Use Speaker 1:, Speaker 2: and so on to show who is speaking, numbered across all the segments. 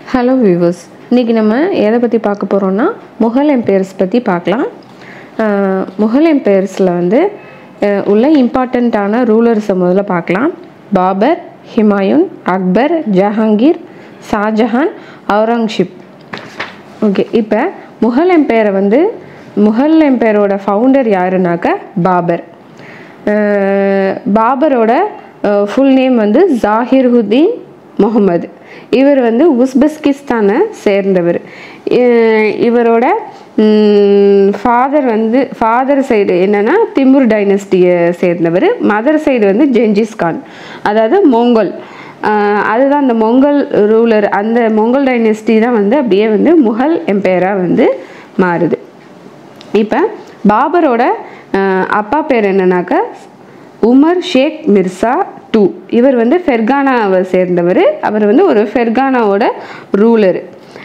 Speaker 1: hello viewers இன்றைக்கி நம்ம எதை பற்றி பார்க்க போகிறோம்னா முகல் எம்பையர்ஸ் பற்றி பார்க்கலாம் அஹ், முகல் எம்பையர்ஸில் வந்து அஹ், உள்ள இம்பார்ட்டண்ட்டான ரூலர்ஸை முதல்ல பார்க்கலாம் பாபர் ஹிமாயூன் அக்பர் ஜஹாங்கீர் ஷாஜஹான் அவுரங்கசீப் ஓகே இப்போ முகல் எம்பையரை வந்து முகல் எம்பையரோட ஃபவுண்டர் யாருனாக்க பாபர் அஹ் பாபரோட ஃபுல் நேம் வந்து ஜாகிர்ஹுதீன் முகமது இவர் வந்து உஸ்பெஸ்கிஸ்தானை சேர்ந்தவர் அஹ் இவரோட ஃபாதர் வந்து ஃபாதர் சைடு என்னன்னா திமுர் டைனஸ்டியை சேர்ந்தவர் மதர் சைடு வந்து ஜென்ஜிஸ் கான் அதாவது மொங்கல் அஹ் அதுதான் அந்த மொங்கல் ரூலர் அந்த மொங்கல் டைனஸ்டி தான் வந்து அப்படியே வந்து முகல் எம்பையராக வந்து மாறுது இப்போ பாபரோட அஹ், அப்பா பேர் என்னன்னாக்கா உமர் ஷேக் மிர்சா டூ இவர் வந்து ஃபெர்கானாவை சேர்ந்தவர் அவர் வந்து ஒரு ஃபெர்கானாவோட ரூலர்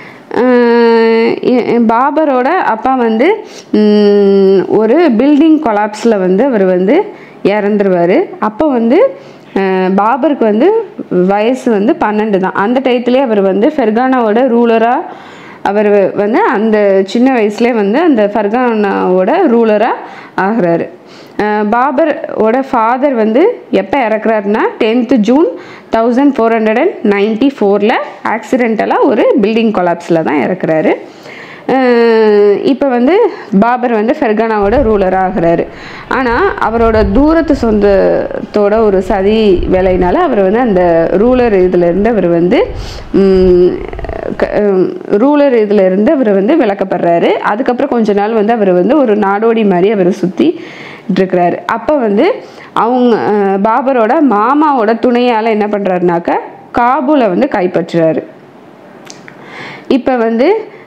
Speaker 1: பாபரோட அப்பா வந்து ம், ஒரு பில்டிங் கொலாப்ஸில் வந்து அவர் வந்து இறந்துருவார் அப்போ வந்து அஹ், பாபருக்கு வந்து வயசு வந்து பன்னெண்டு தான் அந்த டயத்துலேயே அவர் வந்து ஃபெர்கானாவோட ரூலராக அவர் வந்து அந்த சின்ன வயசுலேயே வந்து அந்த ஃபர்கானாவோட ரூலராக ஆகிறாரு பாபரோட ஃபாதர் வந்து எப்போ இறக்குறாருன்னா tenth June thousand four hundred and ninety ஃபோரில் ஆக்சிடென்டலாக ஒரு பில்டிங் கொலாப்ஸில் தான் இறக்குறாரு இப்போ வந்து பாபர் வந்து ஃபெர்கானாவோட ரூலர் ஆகிறாரு ஆனால் அவரோட தூரத்து சொந்தத்தோட ஒரு சதி வேலையினால அவர் வந்து அந்த ரூலர் இதிலேருந்து அவர் வந்து ரூலர் இதில் இருந்து அவர் வந்து விளக்கப்படுறாரு அதுக்கப்புறம் கொஞ்ச நாள் வந்து அவர் வந்து ஒரு நாடோடி மாதிரி அவர் சுற்றி இருக்கிறாரு அப்போ வந்து அவங்க அஹ், பாபரோட மாமாவோட துணையால் என்ன பண்ணுறாருனாக்கா காபூலை வந்து கைப்பற்றுறாரு இப்போ வந்து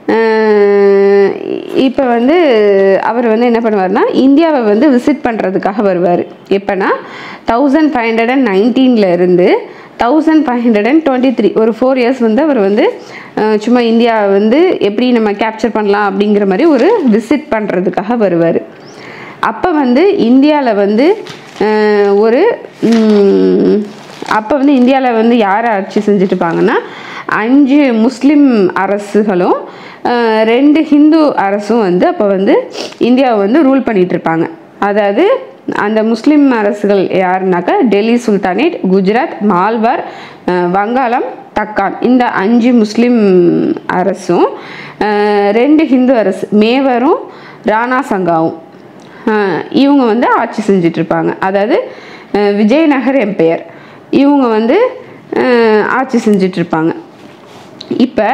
Speaker 1: இப்போ வந்து அவர் வந்து என்ன பண்ணுவார்னா இந்தியாவை வந்து விசிட் பண்ணுறதுக்காக வருவார் எப்போனா தௌசண்ட் ஃபைவ் ஹண்ட்ரட் அண்ட் நைன்டீனில் இருந்து thousand five hundred and twenty three ஒரு ஃபோர் இயர்ஸ் வந்து அவர் வந்து அஹ், சும்மா இந்தியாவை வந்து எப்படி நம்ம கேப்சர் பண்ணலாம் அப்படிங்கிற மாதிரி ஒரு விசிட் பண்ணுறதுக்காக வருவார் அப்போ வந்து இந்தியாவில் வந்து அஹ், ஒரு ம், அப்போ வந்து இந்தியாவில் வந்து யார் ஆட்சி செஞ்சுட்டு இருப்பாங்கன்னா அஞ்சு முஸ்லீம் அரசுகளும் அஹ், ரெண்டு ஹிந்து அரசும் வந்து அப்போ வந்து இந்தியாவை வந்து ரூல் பண்ணிட்டு இருப்பாங்க அதாவது அந்த முஸ்லீம் அரசுகள் யாருனாக்கா டெல்லி சுல்தானேட் குஜராத் மால்வார் அஹ், வங்காளம் தக்கான் இந்த அஞ்சு முஸ்லீம் அரசும் அஹ், ரெண்டு ஹிந்து அரசு மேவரும் ராணா சங்காவும் ஆஹ் இவங்க வந்து ஆட்சி செஞ்சுட்டு இருப்பாங்க அதாவது அஹ் விஜயநகர் எம்பையர் இவங்க வந்து அஹ் ஆட்சி செஞ்சுட்டு இருப்பாங்க இப்போ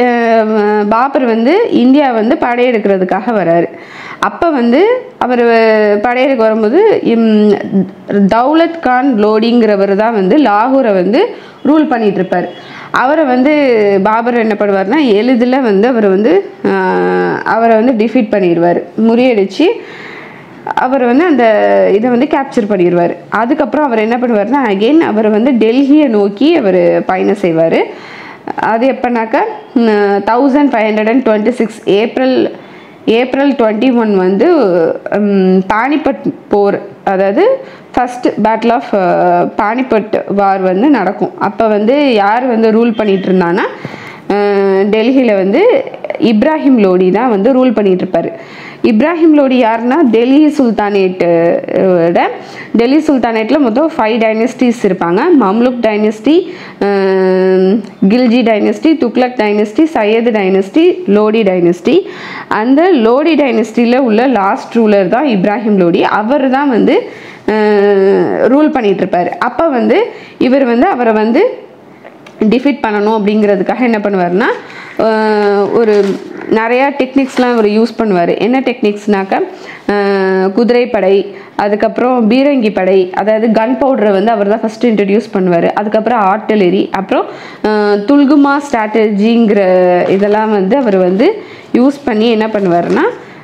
Speaker 1: பாபர் வந்து இந்தியா வந்து படையெடுக்கிறதுக்காக வராரு அப்போ வந்து அவர் படையெடுக்க வரும்போது இம், தௌலத் கான் லோடிங்கிறவர் தான் வந்து லாகூரை வந்து ரூல் பண்ணிட்டு இருப்பார் அவரை வந்து பாபர் என்ன பண்ணுவார்னா எளிதில் வந்து அவர் வந்து ஆஹ், அவரை வந்து டிஃபீட் பண்ணிடுவார் முறியடிச்சு அவர் வந்து அந்த இதை வந்து கேப்சர் பண்ணிடுவார் அதுக்கப்புறம் அவர் என்ன பண்ணுவார்னா அகெயின் அவர் வந்து டெல்லியை நோக்கி அவர் பயணம் செய்வார் அது எப்போனாக்கா thousand five hundred and twenty six April April twenty one வந்து ம், பானிபட் போர் அதாவது first battle of Panipat war வந்து நடக்கும் அப்போ வந்து யார் வந்து ரூல் பண்ணிட்டு இருந்தான்னா டெல்லியில் வந்து இப்ராஹிம் லோடி தான் வந்து ரூல் பண்ணிட்டு இருப்பாரு இப்ராஹிம் லோடி யாருன்னா டெல்லி சுல்தானேட்டோட டெல்லி சுல்தானேட்டில் மொத்தம் ஃபைவ் டைனஸ்டிஸ் இருப்பாங்க Mamluk dynasty Khilji dynasty Tughlaq dynasty Sayyid dynasty Lodi dynasty அந்த லோடி டைனஸ்டியில் உள்ள லாஸ்ட் ரூலர் தான் இப்ராஹிம் லோடி அவர் தான் வந்து ரூல் பண்ணிட்டு இருப்பாரு அப்போ வந்து இவர் வந்து அவரை வந்து டிஃபீட் பண்ணணும் அப்படிங்கிறதுக்காக என்ன பண்ணுவார்னா அஹ், ஒரு நிறையா டெக்னிக்ஸ்லாம் அவர் யூஸ் பண்ணுவார் என்ன டெக்னிக்ஸ்னாக்கா குதிரைப்படை அதுக்கப்புறம் பீரங்கி படை அதாவது கன் பவுடரை வந்து அவர் தான் ஃபஸ்ட்டு இன்ட்ரடியூஸ் பண்ணுவார் அதுக்கப்புறம் ஆர்டிலரி அப்புறம் அஹ், துல்குமா ஸ்ட்ராட்டஜிங்கிற இதெல்லாம் வந்து அவர் வந்து யூஸ் பண்ணி என்ன பண்ணுவாருன்னா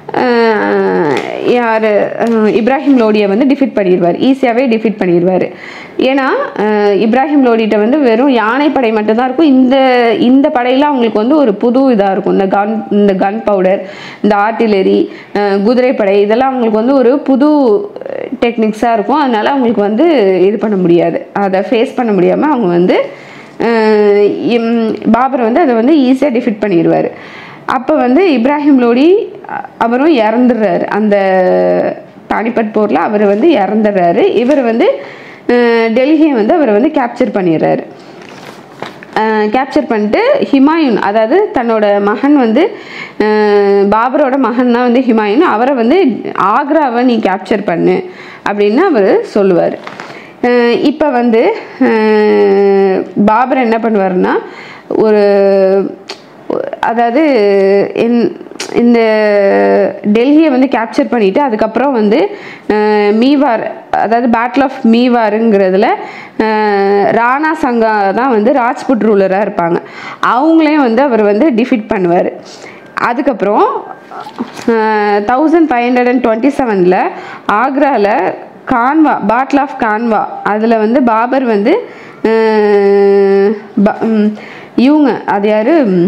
Speaker 1: யார் இப்ராஹிம் லோடியை வந்து டிஃபீட் பண்ணிடுவார் ஈஸியாகவே டிஃபீட் பண்ணிடுவார் ஏன்னா அஹ், இப்ராஹிம் லோடிட்ட வந்து வெறும் யானைப்படை மட்டும்தான் இருக்கும் இந்த இந்த படையில அவங்களுக்கு வந்து ஒரு புது இதாக இருக்கும் இந்த கன் இந்த கன் பவுடர் இந்த ஆர்டிலரி குதிரைப்படை இதெல்லாம் அவங்களுக்கு வந்து ஒரு புது டெக்னிக்ஸாக இருக்கும் அதனால அவங்களுக்கு வந்து இது பண்ண முடியாது அதை ஃபேஸ் பண்ண முடியாமல் அவங்க வந்து அஹ் இம்- பாபர் வந்து அதை வந்து ஈஸியாக டிஃபிட் பண்ணிடுவார் அப்போ வந்து இப்ராஹிம் லோடி அ- அவரும் இறந்துடுறாரு அந்த பானிபட் போரில் அவர் வந்து இறந்துடுறாரு இவர் வந்து அஹ் டெல்லியை வந்து அவர் வந்து கேப்சர் பண்ணிடுறாரு கேப்சர் பண்ணிட்டு ஹிமாயூன் அதாவது தன்னோட மகன் வந்து அஹ், பாபரோட மகன் தான் வந்து ஹிமாயூன் அவரை வந்து ஆக்ராவை நீ கேப்சர் பண்ணு அப்படின்னு அவர் சொல்லுவார் இப்போ வந்து அஹ், பாபர் என்ன பண்ணுவாருன்னா ஒரு அதாவது இந்- இந்த டெல்லியை வந்து கேப்சர் பண்ணிட்டு அதுக்கப்புறம் வந்து அஹ், மீவார் அதாவது பேட்டில் ஆஃப் மீவாருங்கிறதுல அஹ், ராணா சங்கா தான் வந்து ராஜ்புட் ரூலராக இருப்பாங்க அவங்களையும் வந்து அவர் வந்து டிஃபீட் பண்ணுவார் அதுக்கப்புறம் thousand five hundred and twenty செவனில் ஆக்ராவில் கான்வா பாட்டில் ஆஃப் கான்வா அதில் வந்து பாபர் வந்து அஹ், ப- ம், இவங்க அது யாரு ம்,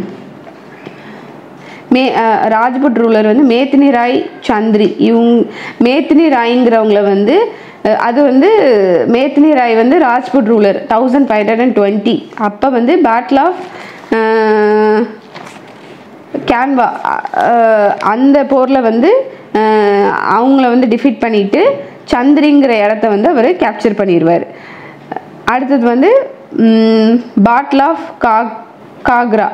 Speaker 1: மே அஹ், ராஜ்புட் ரூலர் வந்து மேத்தினி ராய் சந்திரி இவங்க மேத்தினி ராய்ங்கிறவங்கள வந்து அஹ், அது வந்து மேத்தினி ராய் வந்து Rajput ruler thousand five hundred and twenty அப்போ வந்து பேட்டில் ஆஃப் கேன்வா அஹ், அந்த போரில் வந்து அஹ், அவங்கள வந்து டிஃபீட் பண்ணிட்டு சந்திரிங்கிற இடத்த வந்து அவர் கேப்சர் பண்ணிடுவார் அடுத்தது வந்து பாட்டில் ஆஃப் கா Ghaghra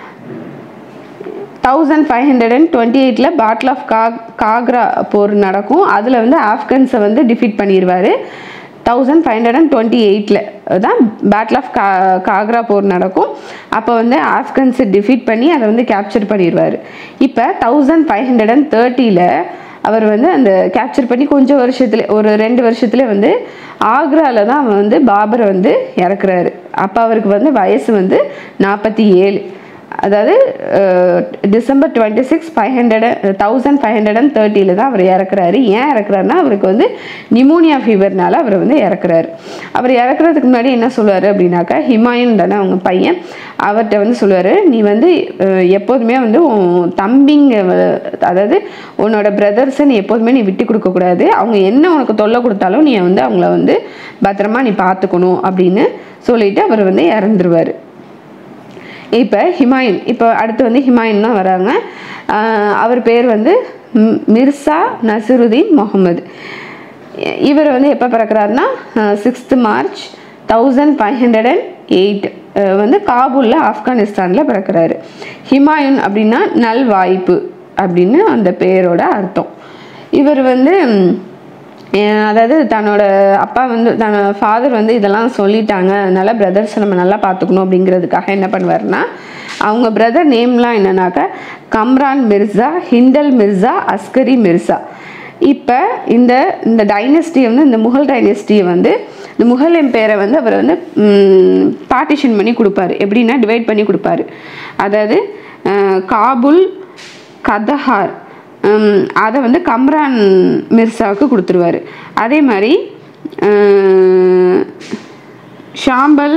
Speaker 1: thousand five hundred and twenty எயிட்டில் பாட்டில் ஆஃப் கா காக்ரா போர் நடக்கும் அதில் வந்து ஆப்கன்ஸை வந்து டிஃபீட் பண்ணிடுவார் thousand five hundred and twenty எயிட்டில் தான் பேட்டில் ஆஃப் கா காக்ரா போர் நடக்கும் அப்போ வந்து ஆப்கன்ஸை டிஃபீட் பண்ணி அதை வந்து கேப்சர் பண்ணிடுவார் இப்போ தௌசண்ட் ஃபைவ் ஹண்ட்ரட் அண்ட் தேர்ட்டியில் அவர் வந்து அந்த கேப்சர் பண்ணி கொஞ்சம் வருஷத்துல ஒரு ரெண்டு வருஷத்துல வந்து ஆக்ராவில் தான் அவன் வந்து பாபரை வந்து இறக்குறாரு அப்போ அவருக்கு வந்து வயசு வந்து நாற்பத்தி ஏழு அதாவது அஹ், December twenty six five hundred thousand five hundred and தேர்ட்டியில் தான் அவர் இறக்குறாரு ஏன் இறக்குறாருன்னா அவருக்கு வந்து நிமோனியா ஃபீவர்னால அவர் வந்து இறக்குறாரு அவர் இறக்குறதுக்கு முன்னாடி என்ன சொல்லுவார் அப்படின்னாக்கா ஹிமாயன் தானே அவங்க பையன் அவர்கிட்ட வந்து சொல்லுவார் நீ வந்து அஹ், எப்போதுமே வந்து உன் தம்பிங்க வ- அதாவது உன்னோட பிரதர்ஸை நீ எப்போதுமே நீ விட்டு கொடுக்கக்கூடாது அவங்க என்ன உனக்கு தொல்லை கொடுத்தாலும் நீ வந்து அவங்கள வந்து பத்திரமா நீ பார்த்துக்கணும் அப்படின்னு சொல்லிட்டு அவர் வந்து இறந்துருவார் இப்போ ஹிமாயூன் இப்போ அடுத்து வந்து ஹிமாயூன் தான் வராங்க ஆஹ் அவர் பேர் வந்து ம்- மிர்சா நசிருதீன் முகமது இவர் வந்து எப்போ பிறக்கிறாருன்னா sixth March thousand five hundred and eight வந்து காபூலில் ஆப்கானிஸ்தானில் பிறக்கிறாரு ஹிமாயூன் அப்படின்னா நல் வாய்ப்பு அப்படின்னு அந்த பேரோட அர்த்தம் இவர் வந்து ம், அஹ் அதாவது தன்னோட அப்பா வந்து தன் ஃபாதர் வந்து இதெல்லாம் சொல்லிட்டாங்க அதனால பிரதர்ஸை நம்ம நல்லா பார்த்துக்கணும் அப்படிங்கிறதுக்காக என்ன பண்ணுவாருன்னா அவங்க பிரதர் நேம்லாம் என்னன்னாக்கா கம்ரான் மிர்சா ஹிண்டல் மிர்சா அஸ்கரி மிர்சா இப்போ இந்த இந்த டைனஸ்டியை வந்து இந்த முகல் டைனஸ்டியை வந்து இந்த முகல் எம்பையரை வந்து அவர் வந்து பார்ட்டிஷன் பண்ணி கொடுப்பாரு எப்படின்னா டிவைட் பண்ணி கொடுப்பாரு அதாவது அஹ், காபுல் கதஹார் ஹம், அதை வந்து கம்ரான் மிர்சாவுக்கு கொடுத்துருவாரு அதே மாதிரி அஹ், ஷாம்பல்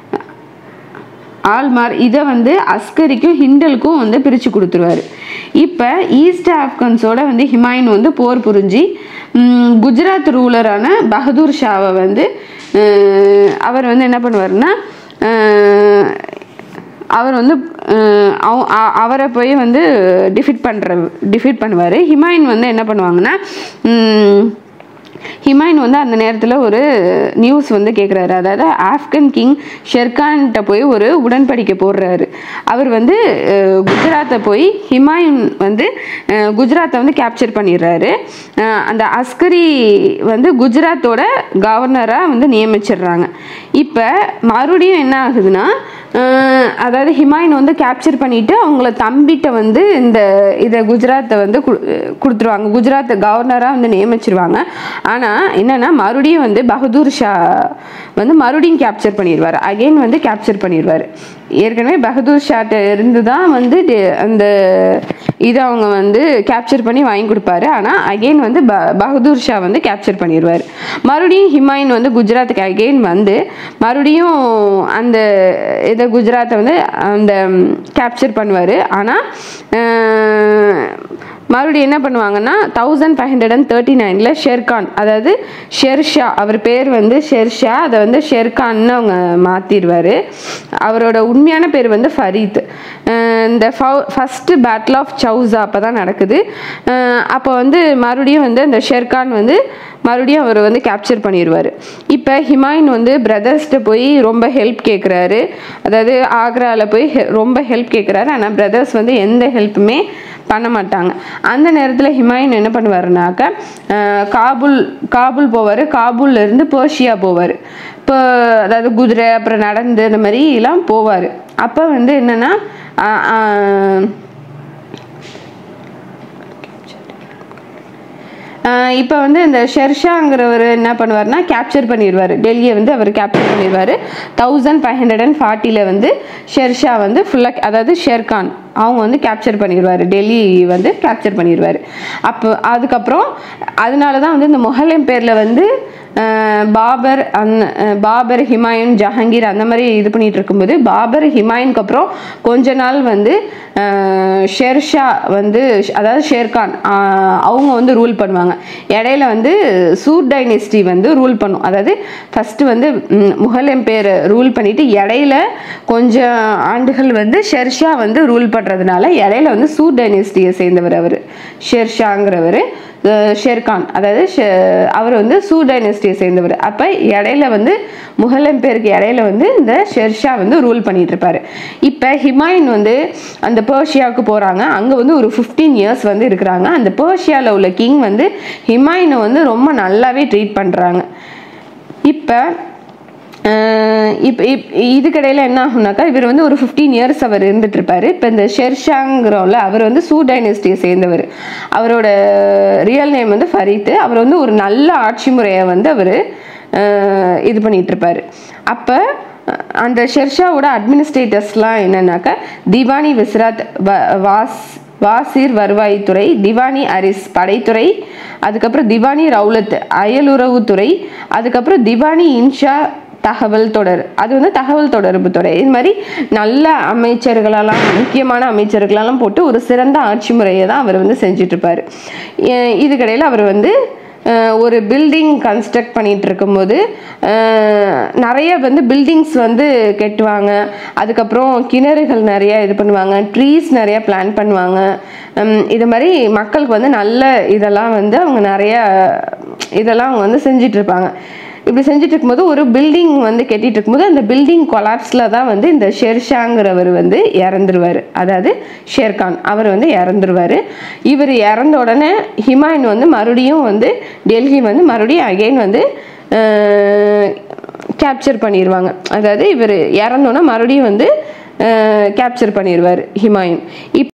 Speaker 1: ஆல்மார் இதை வந்து அஸ்கரிக்கும் ஹிண்டலுக்கும் வந்து பிரித்து கொடுத்துருவாரு இப்போ ஈஸ்ட் ஆப்கன்ஸோட வந்து ஹிமாயூன் வந்து போர் புரிஞ்சு ம், குஜராத் ரூலரான பகதூர் ஷாவை வந்து அஹ், அவர் வந்து என்ன பண்ணுவாருன்னா அஹ், அவர் வந்து அஹ், அவ- அ- அவரை போய் வந்து டிஃபீட் பண்ணுற டிஃபீட் பண்ணுவார் ஹிமாயூன் வந்து என்ன பண்ணுவாங்கன்னா ம், ஹிமாயூன் வந்து அந்த நேரத்தில் ஒரு நியூஸ் வந்து கேட்குறாரு அதாவது ஆப்கன் கிங் ஷெர்கான்கிட்ட போய் ஒரு உடன்படிக்கை போடுறாரு அவர் வந்து அஹ், குஜராத்தை போய் ஹிமாயூன் வந்து அஹ், குஜராத்தை வந்து கேப்சர் பண்ணிடுறாரு அஹ், அந்த அஸ்கரி வந்து குஜராத்தோட கவர்னராக வந்து நியமிச்சிடுறாங்க இப்போ மறுபடியும் என்ன ஆகுதுன்னா அஹ், அதாவது ஹிமாயூன் வந்து கேப்சர் பண்ணிட்டு அவங்கள தம்பிட்ட வந்து இந்த இதை குஜராத்தை வந்து கு- கொடுத்துருவாங்க குஜராத் கவர்னராக வந்து நியமிச்சிருவாங்க ஆனால் என்னன்னா மறுபடியும் வந்து பகதூர் ஷா வந்து மறுபடியும் கேப்சர் பண்ணிடுவார் அகைன் வந்து கேப்சர் பண்ணிடுவார் ஏற்கனவே பகதூர் ஷாட்ட இருந்து தான் வந்து டெ- அந்த இதை அவங்க வந்து கேப்சர் பண்ணி வாங்கி கொடுப்பாரு ஆனால் அகெயின் வந்து ப பகதூர் ஷா வந்து கேப்சர் பண்ணிடுவார் மறுபடியும் ஹிமாயின் வந்து குஜராத்துக்கு அகெயின் வந்து மறுபடியும் அந்த இதை குஜராத்தை வந்து அந்த கேப்சர் பண்ணுவார் ஆனால் மறுபடியும் என்ன பண்ணுவாங்கன்னா thousand five hundred and thirty நைனில் ஷெர்கான் அதாவது ஷெர்ஷா அவர் பேர் வந்து ஷெர்ஷா அதை வந்து ஷெர்கான்னு அவங்க மாற்றிடுவார் அவரோட உண்மையான பேர் வந்து ஃபரீத் அஹ் இந்த ஃபஸ்ட்டு பேட்டில் ஆஃப் சவுசா அப்போ தான் நடக்குது அஹ் அப்போ வந்து மறுபடியும் வந்து அந்த ஷெர்கான் வந்து மறுபடியும் அவர் வந்து கேப்சர் பண்ணிடுவார் இப்போ ஹிமாயின் வந்து பிரதர்ஸ்கிட்ட போய் ரொம்ப ஹெல்ப் கேட்குறாரு அதாவது ஆக்ராவில் போய் he- ரொம்ப ஹெல்ப் கேட்குறாரு ஆனால் பிரதர்ஸ் வந்து எந்த ஹெல்ப்புமே பண்ண மாட்டாங்க அந்த நேரத்தில் ஹிமாயின் என்ன பண்ணுவாருனாக்க அஹ், காபுல் காபுல் போவார் காபூல்ல இருந்து பர்ஷியா போவார் இப்போ அதாவது குதிரை அப்புறம் நடந்து அந்த மாதிரிலாம் போவார் அப்போ வந்து என்னென்னா இப்போ வந்து இந்த ஷெர்ஷாங்கிறவர் என்ன பண்ணுவார்னா கேப்சர் பண்ணிடுவார் டெல்லியை வந்து அவர் கேப்சர் பண்ணிடுவார் தௌசண்ட் ஃபைவ் ஹண்ட்ரட் அண்ட் ஃபார்ட்டியில் வந்து ஷெர்ஷா வந்து ஃபுல்லாக அதாவது ஷெர்கான் அவங்க வந்து கேப்சர் பண்ணிடுவார் டெல்லி வந்து கேப்சர் பண்ணிடுவார் அப்போ அதுக்கப்புறம் அதனால தான் வந்து இந்த முகல் எம்பேரில் வந்து அஹ், பாபர் அந்த அஹ், பாபர் ஹிமாயூன் ஜஹாங்கீர் அந்த மாதிரி இது பண்ணிட்டு இருக்கும்போது பாபர் ஹிமாயூனுக்கு அப்புறம் கொஞ்ச நாள் வந்து அஹ், ஷெர்ஷா வந்து அதாவது ஷேர்கான் அஹ், அவங்க வந்து ரூல் பண்ணுவாங்க இடையில வந்து சூர் டைனஸ்டி வந்து ரூல் பண்ணும் அதாவது ஃபஸ்ட்டு வந்து ம், முகல் எம்பேர் ரூல் பண்ணிட்டு இடையில கொஞ்சம் ஆண்டுகள் வந்து ஷெர்ஷா வந்து ரூல் பண்ணுறதுனால இடையில வந்து சூர் டைனஸ்டியை சேர்ந்தவர் அவர் ஷெர்ஷாங்கிறவர் அஹ், ஷெர்கான் அதாவது ஷெ- அவர் வந்து சூ டைனஸ்டியை சேர்ந்தவர் அப்போ இடையில வந்து முகல் எம்பேருக்கு இடையில வந்து இந்த ஷெர்ஷா வந்து ரூல் பண்ணிட்டு இருப்பாரு இப்போ ஹிமாயின் வந்து அந்த பர்ஷியாவுக்கு போகிறாங்க அங்கே வந்து ஒரு ஃபிஃப்டீன் இயர்ஸ் வந்து இருக்கிறாங்க அந்த பர்ஷியாவில் உள்ள கிங் வந்து ஹிமாயினை வந்து ரொம்ப நல்லாவே ட்ரீட் பண்ணுறாங்க இப்போ இப்போ இப் இதுக்கிடையில் என்ன ஆகுனாக்கா இவர் வந்து ஒரு ஃபிஃப்டீன் இயர்ஸ் அவர் இருந்துட்டு இருப்பாரு இப்போ இந்த ஷெர்ஷாங்கிறோம்ல அவர் வந்து சூ டைனஸ்டியை சேர்ந்தவர் அவரோட ரியல் நேம் வந்து ஃபரீத் அவர் வந்து ஒரு நல்ல ஆட்சி முறையை வந்து அவர் இது பண்ணிட்டு இருப்பாரு அப்போ அந்த ஷெர்ஷாவோட அட்மினிஸ்ட்ரேட்டர்ஸ்லாம் என்னன்னாக்கா திவானி விஸ்ராத் வ- வாஸ் வாசிர் வருவாய்த்துறை திவானி அரிஸ் படைத்துறை அதுக்கப்புறம் திவானி ரவுலத் அயலுறவுத்துறை அதுக்கப்புறம் திவானி இன்ஷா தகவல் தொடர் அது வந்து தகவல் தொடர்பு துறை இது மாதிரி நல்ல அமைச்சர்களெல்லாம் முக்கியமான அமைச்சர்களெல்லாம் போட்டு ஒரு சிறந்த ஆட்சி முறையை தான் அவர் வந்து செஞ்சுட்டு இருப்பாரு எ- இதுக்கிடையில் அவர் வந்து அஹ், ஒரு பில்டிங் கன்ஸ்ட்ரக்ட் பண்ணிட்டு இருக்கும்போது அஹ், நிறைய வந்து பில்டிங்ஸ் வந்து கட்டுவாங்க அதுக்கப்புறம் கிணறுகள் நிறைய இது பண்ணுவாங்க ட்ரீஸ் நிறைய பிளான் பண்ணுவாங்க உம், இது மாதிரி மக்களுக்கு வந்து நல்ல இதெல்லாம் வந்து அவங்க நிறைய இதெல்லாம் அவங்க வந்து செஞ்சுட்டு இருப்பாங்க இப்படி செஞ்சுட்டு இருக்கும்போது ஒரு பில்டிங் வந்து கட்டிட்டு இருக்கும்போது அந்த பில்டிங் கொலாப்ஸில் தான் வந்து இந்த ஷெர்ஷாங்கிறவர் வந்து இறந்துருவார் அதாவது ஷேர்கான் அவர் வந்து இறந்துருவார் இவர் இறந்த உடனே ஹிமாயின் வந்து மறுபடியும் வந்து டெல்லி வந்து மறுபடியும் அகைன் வந்து கேப்சர் பண்ணிடுவாங்க அதாவது இவர் இறந்தோன்னே மறுபடியும் வந்து கேப்சர் பண்ணிடுவார் ஹிமாயின் இப்